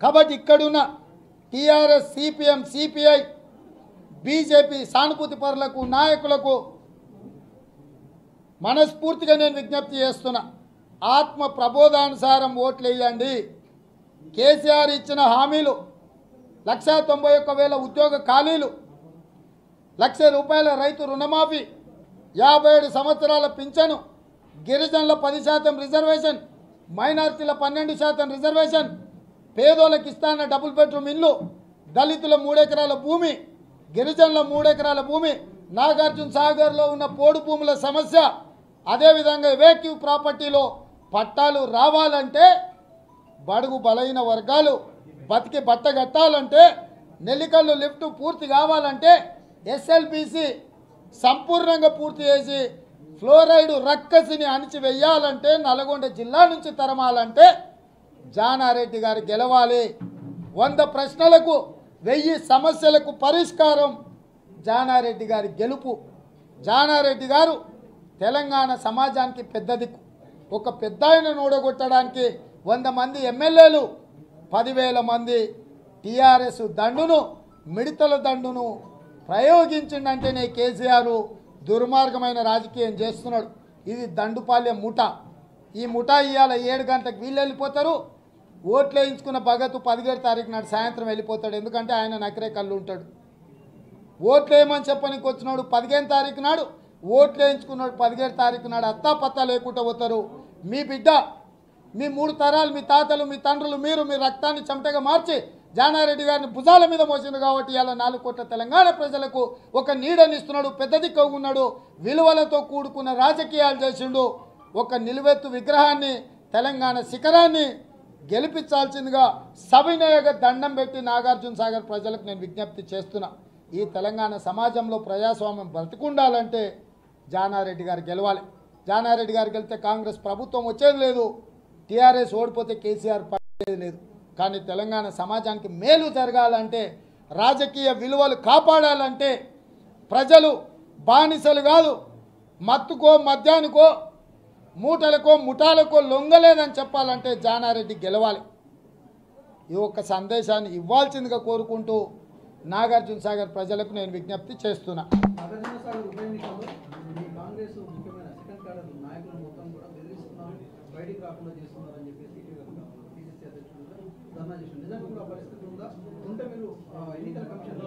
కాబట్టి ఇక్కడున్న TRS CPM CPI BJP సానుభూతి పరులకు నాయకులకు మనస్ఫూర్తిగా నేను విజ్ఞప్తి చేస్తున్నా ఆత్మ ప్రబోధానుసారం ఓట్లు వేయండి కేసీఆర్ ఇచ్చిన హామీలు లక్ష తొంభై ఒక్క వేల ఉద్యోగ ఖాళీలు లక్ష రూపాయల రైతు రుణమాఫీ యాభై ఏడు సంవత్సరాల పింఛను గిరిజనుల పది శాతం రిజర్వేషన్ మైనార్టీల పన్నెండు శాతం రిజర్వేషన్ పేదోళ్ళకి ఇస్తాన డబుల్ బెడ్రూమ్ ఇల్లు దళితుల మూడెకరాల భూమి గిరిజనుల మూడెకరాల భూమి నాగార్జున సాగర్లో ఉన్న పోడు భూముల సమస్య అదేవిధంగా వేక్యూ ప్రాపర్టీలో పట్టాలు రావాలంటే బడుగు బలైన వర్గాలు బతికి బట్ట కట్టాలంటే నెల్లికల్లు లిఫ్ట్ పూర్తి కావాలంటే ఎస్ఎల్బిసి సంపూర్ణంగా పూర్తి చేసి ఫ్లోరైడ్ రక్కసిని అణిచివేయాలంటే నల్గొండ జిల్లా నుంచి తరమాలంటే జానారెడ్డి గారు గెలవాలి వంద ప్రశ్నలకు వెయ్యి సమస్యలకు పరిష్కారం జానారెడ్డి గారి గెలుపు జానారెడ్డి గారు తెలంగాణ సమాజానికి పెద్ద దిక్కు ఒక పెద్ద ఆయనను ఓడగొట్టడానికి వంద మంది ఎమ్మెల్యేలు పదివేల మంది టీఆర్ఎస్ దండును మిడతల దండును ప్రయోగించిండంటేనే కేసీఆర్ దుర్మార్గమైన రాజకీయం చేస్తున్నాడు ఇది దండుపాలెం ముఠ ఈ ముఠ ఇవాళ ఏడు గంటలకు వీళ్ళు వెళ్ళిపోతారు ఓట్లు వేయించుకున్న భగత్ పదిహేడు తారీఖు నాడు సాయంత్రం వెళ్ళిపోతాడు ఎందుకంటే ఆయన నకరే కళ్ళు ఉంటాడు ఓట్లు వేయమని చెప్పనికి వచ్చినాడు పదిహేను తారీఖు నాడు ఓట్లు వేయించుకున్నాడు పదిహేడు తారీఖు నాడు అత్తా పత్తా లేకుండా పోతారు మీ బిడ్డ మీ మూడు తరాలు మీ తాతలు మీ తండ్రులు మీరు మీ రక్తాన్ని చెమటగా మార్చి జానారెడ్డి గారిని భుజాల మీద మోసింది కాబట్టి ఇలా నాలుగు కోట్ల తెలంగాణ ప్రజలకు ఒక నీడనిస్తున్నాడు పెద్ద దిక్కు ఉన్నాడు విలువలతో కూడుకున్న రాజకీయాలు చేసిండు ఒక నిలువెత్తు విగ్రహాన్ని తెలంగాణ శిఖరాన్ని గెలిపించాల్సిందిగా సవినయగా దండం పెట్టి నాగార్జున సాగర్ ప్రజలకు నేను విజ్ఞప్తి చేస్తున్నా ఈ తెలంగాణ సమాజంలో ప్రజాస్వామ్యం బ్రతికుండాలంటే జానారెడ్డి గారు గెలవాలి జానారెడ్డి గారు గెలిస్తే కాంగ్రెస్ ప్రభుత్వం వచ్చేది లేదు టీఆర్ఎస్ ఓడిపోతే కేసీఆర్ పడేది లేదు కానీ తెలంగాణ సమాజానికి మేలు జరగాలంటే రాజకీయ విలువలు కాపాడాలంటే ప్రజలు బానిసలు కాదు మత్తుకో మద్యానికో మూటలకో ముఠాలకో లొంగలేదని చెప్పాలంటే జానారెడ్డి గెలవాలి ఈ ఒక్క సందేశాన్ని ఇవ్వాల్సిందిగా కోరుకుంటూ నాగార్జున సాగర్ ప్రజలకు నేను విజ్ఞప్తి చేస్తున్నా నాగార్జున సాగర్ ఉప ఎన్నికల్లో ఈ కాంగ్రెస్ ముఖ్యమైన సెకండ్ క్యాడర్ నాయకులు మొత్తం కూడా బెదిరిస్తున్నారు బయటికి రాకుండా చేస్తున్నారని చెప్పేసి పిసిసి అధ్యక్షుడు కూడా ధర్నా చేసింది నిజంగా కూడా ఆ పరిస్థితి ఉందా ఉంటే మీరు ఆ, ఎన్నికల కమిషన్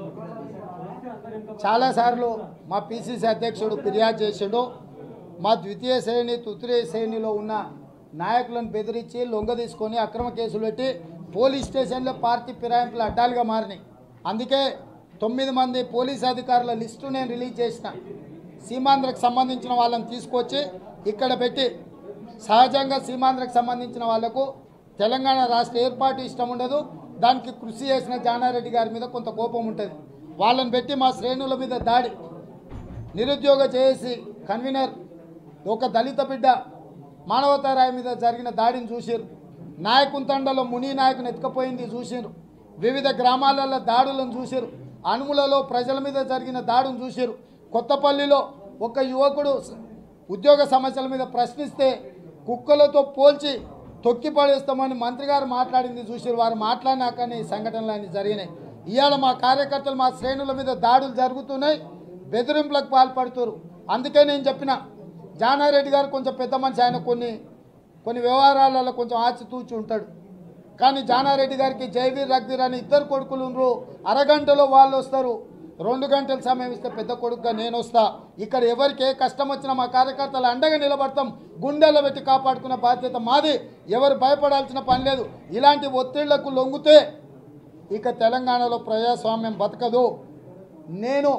చాలాసార్లు మా పిసిసి అధ్యక్షుడు ఫిర్యాదు చేసాడు మా ద్వితీయ శ్రేణి తృతీయ శ్రేణిలో ఉన్న నాయకులను బెదిరించి లొంగ తీసుకొని అక్రమ కేసులు పెట్టి పోలీస్ స్టేషన్లో పార్టీ ఫిరాయింపులు అడ్డాలుగా మారినాయి అందుకే తొమ్మిది మంది పోలీస్ అధికారుల లిస్టు నేను రిలీజ్ చేసిన సీమాంధ్రకు సంబంధించిన వాళ్ళని తీసుకొచ్చి ఇక్కడ పెట్టి సహజంగా సీమాంధ్రకు సంబంధించిన వాళ్లకు తెలంగాణ రాష్ట్ర ఏర్పాటు ఇష్టం ఉండదు దానికి కృషి చేసిన జానారెడ్డి గారి మీద కొంత కోపం ఉంటుంది వాళ్ళని పెట్టి మా శ్రేణుల మీద దాడి నిరుద్యోగ చేసి కన్వీనర్ ఒక దళిత బిడ్డ మానవతారాయి మీద జరిగిన దాడిని చూసిరు నాయకుంతండలో ముని నాయకుని ఎత్తుకపోయింది చూసిరు వివిధ గ్రామాలలో దాడులను చూసిరు అనుములలో ప్రజల మీద జరిగిన దాడును చూసిరు కొత్తపల్లిలో ఒక యువకుడు స- ఉద్యోగ సమస్యల మీద ప్రశ్నిస్తే కుక్కలతో పోల్చి తొక్కి పడేస్తామని మంత్రి గారు మాట్లాడింది చూసిరు వారు మాట్లాడినాకనే ఈ సంఘటనలు అన్ని జరిగినాయి ఇవాళ మా కార్యకర్తలు మా శ్రేణుల మీద దాడులు జరుగుతున్నాయి బెదిరింపులకు పాల్పడుతున్నారు అందుకే నేను చెప్పిన జానారెడ్డి గారు కొంచెం పెద్ద మనిషి ఆయన కొన్ని కొన్ని వ్యవహారాలలో కొంచెం ఆచితూచి ఉంటాడు కానీ జానారెడ్డి గారికి జైవీర్ రగ్వీర్ అని ఇద్దరు కొడుకులు ఉన్నారు అరగంటలో వాళ్ళు వస్తారు రెండు గంటల సమయం ఇస్తే పెద్ద కొడుకుగా నేను వస్తా ఇక్కడ ఎవరికి ఏ కష్టం వచ్చినా మా కార్యకర్తలు అండగా నిలబడతాం గుండెల్లో పెట్టి కాపాడుకునే బాధ్యత మాది ఎవరు భయపడాల్సిన పని లేదు ఇలాంటి ఒత్తిళ్లకు లొంగితే ఇక తెలంగాణలో ప్రజాస్వామ్యం బతకదు నేను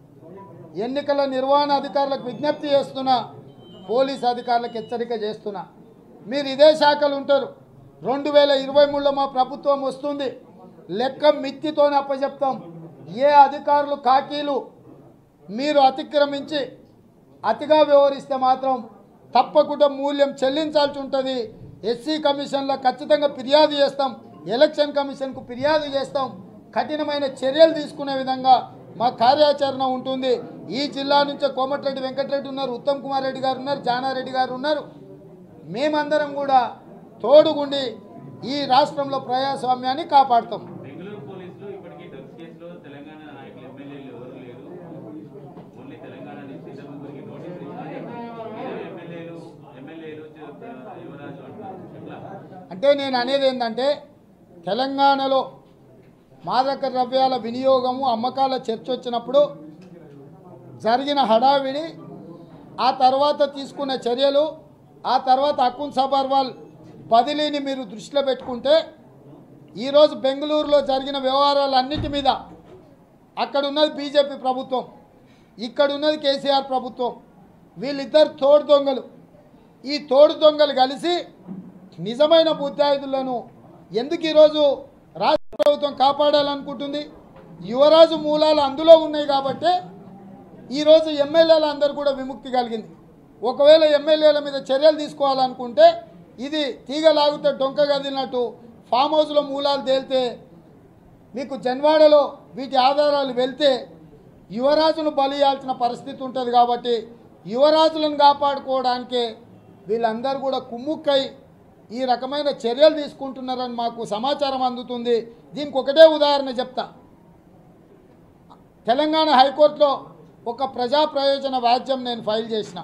ఎన్నికల నిర్వహణ అధికారులకు విజ్ఞప్తి చేస్తున్నా పోలీస్ అధికారులకు హెచ్చరిక చేస్తున్నా మీరు ఇదే శాఖలు ఉంటారు రెండు వేల ఇరవై మూడులో మా ప్రభుత్వం వస్తుంది లెక్క మిత్తితోనే అప్పచెప్తాం ఏ అధికారులు కాకీలు మీరు అతిక్రమించి అతిగా వ్యవహరిస్తే మాత్రం తప్పకుండా మూల్యం చెల్లించాల్సి ఉంటుంది ఎస్సీ కమిషన్లో ఖచ్చితంగా ఫిర్యాదు చేస్తాం ఎలక్షన్ కమిషన్కు ఫిర్యాదు చేస్తాం కఠినమైన చర్యలు తీసుకునే విధంగా మా కార్యాచరణ ఉంటుంది ఈ జిల్లా నుంచే కోమటిరెడ్డి వెంకటరెడ్డి ఉన్నారు ఉత్తమ్ కుమార్ రెడ్డి గారు ఉన్నారు జానారెడ్డి గారు ఉన్నారు మేమందరం కూడా తోడుగుండి ఈ రాష్ట్రంలో ప్రజాస్వామ్యాన్ని కాపాడుతాం బెంగళూరు పోలీసులు ఇప్పటికీ డ్రగ్స్ కేసులో తెలంగాణ నాయకులు ఎమ్మెల్యేలు ఎవరు లేరు ఓన్లీ తెలంగాణ నుంచి ఇద్దరు ముగ్గురికి నోటీసులు ఇచ్చినారు మీరు ఎమ్మెల్యేలు ఎమ్మెల్యేలు చ- యువరాజు అంటారు ఎట్లా అంటే నేను అనేది ఏంటంటే తెలంగాణలో మాదక ద్రవ్యాల వినియోగము అమ్మకాల చర్చ వచ్చినప్పుడు జరిగిన హడావిడి ఆ తర్వాత తీసుకున్న చర్యలు ఆ తర్వాత అకున్ సబర్వాల్ బదిలీని మీరు దృష్టిలో పెట్టుకుంటే ఈరోజు బెంగళూరులో జరిగిన వ్యవహారాలన్నిటి మీద అక్కడ ఉన్నది బీజేపీ ప్రభుత్వం ఇక్కడ ఉన్నది కేసీఆర్ ప్రభుత్వం వీళ్ళిద్దరు తోడు దొంగలు ఈ తోడు దొంగలు కలిసి నిజమైన ముద్దాయిదులను ఎందుకు ఈరోజు రాష్ట్ర ప్రభుత్వం కాపాడాలనుకుంటుంది యువరాజు మూలాలు అందులో ఉన్నాయి కాబట్టే ఈరోజు ఎమ్మెల్యేల అందరూ కూడా విముక్తి కలిగింది ఒకవేళ ఎమ్మెల్యేల మీద చర్యలు తీసుకోవాలనుకుంటే ఇది తీగ లాగితే డొంక కదిలినట్టు ఫామ్ హౌస్లో మూలాలు తేలితే మీకు జన్వాడలో వీటి ఆధారాలు వెళ్తే యువరాజును బలియాల్సిన పరిస్థితి ఉంటుంది కాబట్టి యువరాజులను కాపాడుకోవడానికే వీళ్ళందరూ కూడా కుమ్ముక్కై ఈ రకమైన చర్యలు తీసుకుంటున్నారని మాకు సమాచారం అందుతుంది దీనికి ఒకటే ఉదాహరణ చెప్తా తెలంగాణ హైకోర్టులో ఒక ప్రజా ప్రయోజన వ్యాజ్యం నేను ఫైల్ చేసిన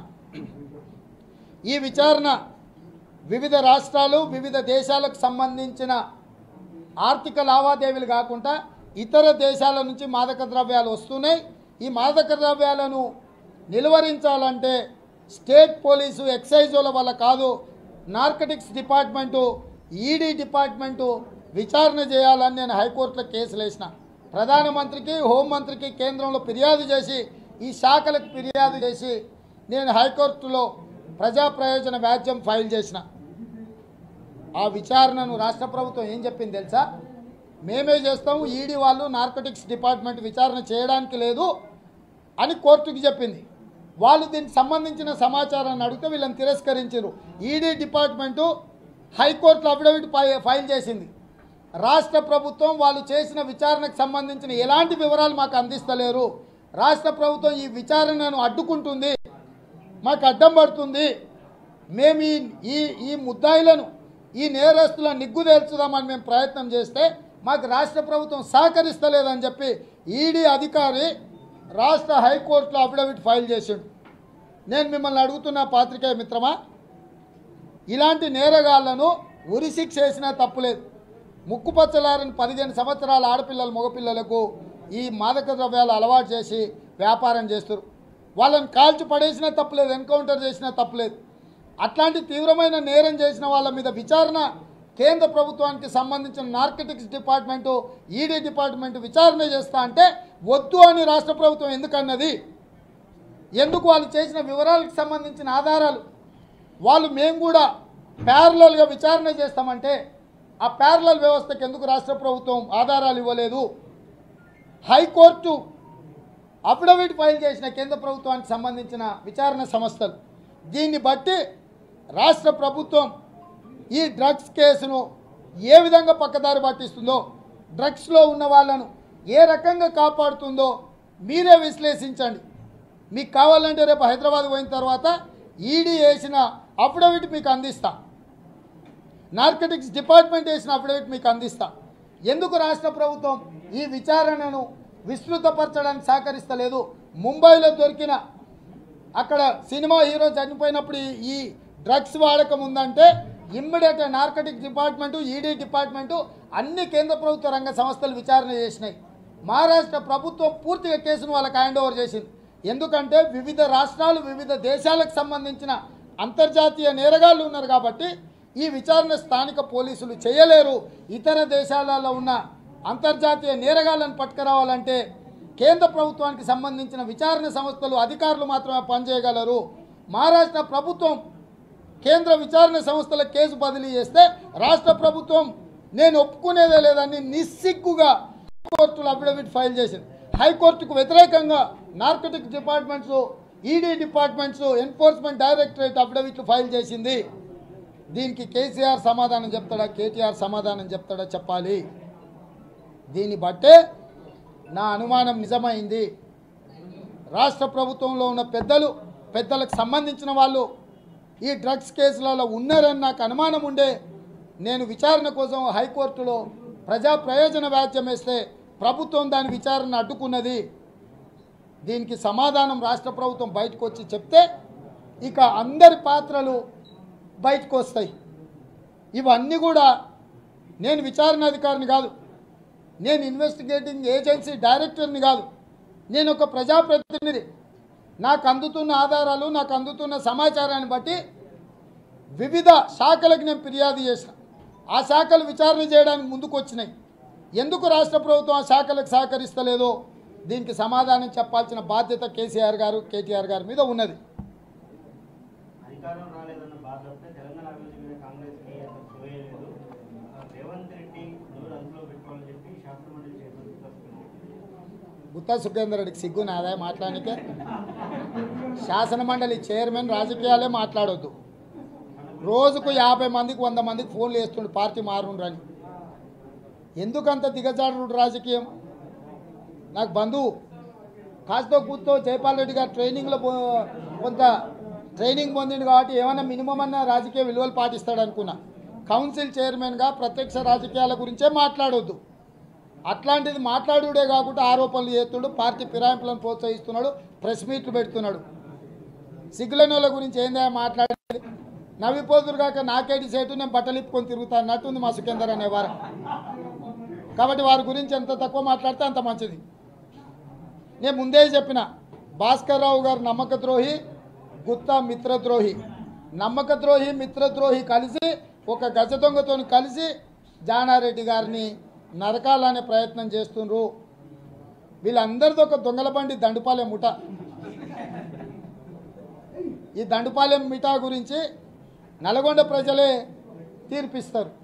ఈ విచారణ వివిధ రాష్ట్రాలు వివిధ దేశాలకు సంబంధించిన ఆర్థిక లావాదేవీలు కాకుండా ఇతర దేశాల నుంచి మాదక ద్రవ్యాలు వస్తున్నాయి ఈ మాదక ద్రవ్యాలను నిలువరించాలంటే స్టేట్ పోలీసు ఎక్సైజోల వల్ల కాదు నార్కటిక్స్ డిపార్ట్మెంటు ఈడీ డిపార్ట్మెంటు విచారణ చేయాలని నేను హైకోర్టులో కేసులు వేసిన ప్రధానమంత్రికి హోంమంత్రికి కేంద్రంలో ఫిర్యాదు చేసి ఈ శాఖలకు ఫిర్యాదు చేసి నేను హైకోర్టులో ప్రజా ప్రయోజన వ్యాజ్యం ఫైల్ చేసిన ఆ విచారణను రాష్ట్ర ప్రభుత్వం ఏం చెప్పింది తెలుసా మేమే చేస్తాము ఈడీ వాళ్ళు నార్కోటిక్స్ డిపార్ట్మెంట్ విచారణ చేయడానికి లేదు అని కోర్టుకి చెప్పింది వాళ్ళు దీనికి సంబంధించిన సమాచారాన్ని అడిగితే వీళ్ళని తిరస్కరించారు ఈడీ డిపార్ట్మెంటు హైకోర్టులో అఫిడవిట్ ఫై- ఫైల్ చేసింది రాష్ట్ర ప్రభుత్వం వాళ్ళు చేసిన విచారణకు సంబంధించిన ఎలాంటి వివరాలు మాకు అందిస్తలేరు రాష్ట్ర ప్రభుత్వం ఈ విచారణను అడ్డుకుంటుంది మాకు అడ్డం పడుతుంది మేము ఈ ఈ ఈ ముద్దాయిలను ఈ నేరస్తులను నిగ్గు తేల్చుదామని మేము ప్రయత్నం చేస్తే మాకు రాష్ట్ర ప్రభుత్వం సహకరిస్తలేదని చెప్పి ఈడీ అధికారి రాష్ట్ర హైకోర్టులో అఫిడవిట్ ఫైల్ చేసిండు నేను మిమ్మల్ని అడుగుతున్న పాత్రికేయ మిత్రమా ఇలాంటి నేరగాళ్లను ఉరిశిక్ష వేసినా తప్పులేదు ముక్కుపచ్చలారని పదిహేను సంవత్సరాల ఆడపిల్లల మగపిల్లలకు ఈ మాదక ద్రవ్యాలు అలవాటు చేసి వ్యాపారం చేస్తారు వాళ్ళని కాల్చి పడేసినా తప్పులేదు ఎన్కౌంటర్ చేసినా తప్పులేదు అట్లాంటి తీవ్రమైన నేరం చేసిన వాళ్ళ మీద విచారణ కేంద్ర ప్రభుత్వానికి సంబంధించిన నార్కటిక్స్ డిపార్ట్మెంటు ఈడీ డిపార్ట్మెంట్ విచారణ చేస్తా అంటే వద్దు అని రాష్ట్ర ప్రభుత్వం ఎందుకన్నది ఎందుకు వాళ్ళు చేసిన వివరాలకు సంబంధించిన ఆధారాలు వాళ్ళు మేము కూడా ప్యారలల్గా విచారణ చేస్తామంటే ఆ ప్యారలల్ వ్యవస్థకి ఎందుకు రాష్ట్ర ప్రభుత్వం ఆధారాలు ఇవ్వలేదు హైకోర్టు అఫిడవిట్ ఫైల్ చేసిన కేంద్ర ప్రభుత్వానికి సంబంధించిన విచారణ సంస్థలు దీన్ని బట్టి రాష్ట్ర ప్రభుత్వం ఈ డ్రగ్స్ కేసును ఏ విధంగా పక్కదారి పట్టిస్తుందో డ్రగ్స్లో ఉన్న వాళ్ళను ఏ రకంగా కాపాడుతుందో మీరే విశ్లేషించండి మీకు కావాలంటే రేపు హైదరాబాద్ పోయిన తర్వాత ఈడీ వేసిన అఫిడవిట్ మీకు అందిస్తా నార్కటిక్స్ డిపార్ట్మెంట్ వేసిన అఫిడవిట్ మీకు అందిస్తా ఎందుకు రాష్ట్ర ప్రభుత్వం ఈ విచారణను విస్తృతపరచడానికి సహకరిస్తలేదు ముంబైలో దొరికిన అక్కడ సినిమా హీరో చనిపోయినప్పుడు ఈ- ఈ డ్రగ్స్ వాడకం ఉందంటే immediate narcotic department ED department అన్ని కేంద్ర ప్రభుత్వ రంగ సంస్థలు విచారణ చేసినాయి మహారాష్ట్ర ప్రభుత్వం పూర్తిగా కేసును వాళ్ళకి హ్యాండ్ ఓవర్ చేసింది ఎందుకంటే వివిధ రాష్ట్రాలు వివిధ దేశాలకు సంబంధించిన అంతర్జాతీయ నేరగాళ్ళు ఉన్నారు కాబట్టి ఈ విచారణ స్థానిక పోలీసులు చేయలేరు ఇతర దేశాలలో ఉన్న అంతర్జాతీయ నేరగాళ్ళను పట్టుకురావాలంటే కేంద్ర ప్రభుత్వానికి సంబంధించిన విచారణ సంస్థలు అధికారులు మాత్రమే పనిచేయగలరు మహారాష్ట్ర ప్రభుత్వం కేంద్ర విచారణ సంస్థల కేసు బదిలీ చేస్తే రాష్ట్ర ప్రభుత్వం నేను ఒప్పుకునేదే లేదని నిస్సిగ్గుగా హైకోర్టులో అఫిడవిట్ ఫైల్ చేసింది హైకోర్టుకు వ్యతిరేకంగా narcotic departments ED departments enforcement directorate అఫిడవిట్లు ఫైల్ చేసింది దీనికి కేసీఆర్ సమాధానం చెప్తాడా కేటీఆర్ సమాధానం చెప్తాడా చెప్పాలి దీన్ని బట్టే నా అనుమానం నిజమైంది రాష్ట్ర ప్రభుత్వంలో ఉన్న పెద్దలు పెద్దలకు సంబంధించిన వాళ్ళు ఈ డ్రగ్స్ కేసులలో ఉన్నారని నాకు అనుమానం ఉండే నేను విచారణ కోసం హైకోర్టులో ప్రజా ప్రయోజన వ్యాజ్యం వేస్తే ప్రభుత్వం దాని విచారణ అడ్డుకున్నది దీనికి సమాధానం రాష్ట్ర ప్రభుత్వం బయటకు వచ్చి చెప్తే ఇక అందరి పాత్రలు బయటకు వస్తాయి ఇవన్నీ కూడా నేను విచారణ అధికారిని కాదు నేను ఇన్వెస్టిగేటింగ్ ఏజెన్సీ డైరెక్టర్ని కాదు నేను ఒక ప్రజాప్రతినిధి నాకు అందుతున్న ఆధారాలు నాకు అందుతున్న సమాచారాన్ని బట్టి వివిధ శాఖలకు నేను ఫిర్యాదు చేసిన ఆ శాఖలు విచారణ చేయడానికి ముందుకు వచ్చినాయి ఎందుకు రాష్ట్ర ప్రభుత్వం ఆ శాఖలకు సహకరిస్తలేదో దీనికి సమాధానం చెప్పాల్సిన బాధ్యత కేసీఆర్ గారు కేటీఆర్ గారి మీద ఉన్నది అధికారం రాలేదన్న బాధ తప్పితే తెలంగాణ అభివృద్ధి మీద కాంగ్రెస్కి అసలు చూయలేదు రేవంత్ రెడ్డి నోరు అదుపులో పెట్టుకోవాలని చెప్పి శాసనమండలి చైర్మన్ వస్తుంది గుత్తా సుఖేందర్ రెడ్డికి సిగ్గు నాదా మాట్లాడానికే శాసన మండలి చైర్మన్ రాజకీయాలే మాట్లాడొద్దు రోజుకు యాభై మందికి వంద మందికి ఫోన్లు వేస్తుండు పార్టీ మారుండ్రని ఎందుకంత దిగజాడు రాజకీయం నాకు బంధువు కాస్తో కూర్తో జైపాల్ రెడ్డి గారు ట్రైనింగ్లో పో- కొంత ట్రైనింగ్ పొందిండు కాబట్టి ఏమైనా మినిమం అన్న రాజకీయ విలువలు పాటిస్తాడు అనుకున్నా కౌన్సిల్ చైర్మన్గా ప్రత్యక్ష రాజకీయాల గురించే మాట్లాడొద్దు అట్లాంటిది మాట్లాడుడే కాకుండా ఆరోపణలు చేస్తున్నాడు పార్టీ ఫిరాయింపులను ప్రోత్సహిస్తున్నాడు ప్రెస్ మీట్లు పెడుతున్నాడు సిగ్గులేని వాళ్ళ గురించి ఏందా మాట్లాడేది నవ్విపోతురు కాక నాకేటి సేటు నేను బట్టలు ఇప్పుకొని తిరుగుతా అన్నట్టుంది మా సుఖేందర్ అనేవారు కాబట్టి వారి గురించి ఎంత తక్కువ మాట్లాడితే అంత మంచిది నేను ముందే చెప్పిన భాస్కర్ రావు గారు నమ్మక ద్రోహి గుత్తా మిత్రద్రోహి నమ్మక ద్రోహి మిత్రద్రోహి కలిసి ఒక గజ దొంగతో కలిసి జానారెడ్డి గారిని నరకాలనే ప్రయత్నం చేస్తుండ్రు వీళ్ళందరితో ఒక దొంగల బండి దండుపాలెం ముఠ ఈ దండుపాలెం మిఠా గురించి నల్గొండ ప్రజలే తీర్పిస్తారు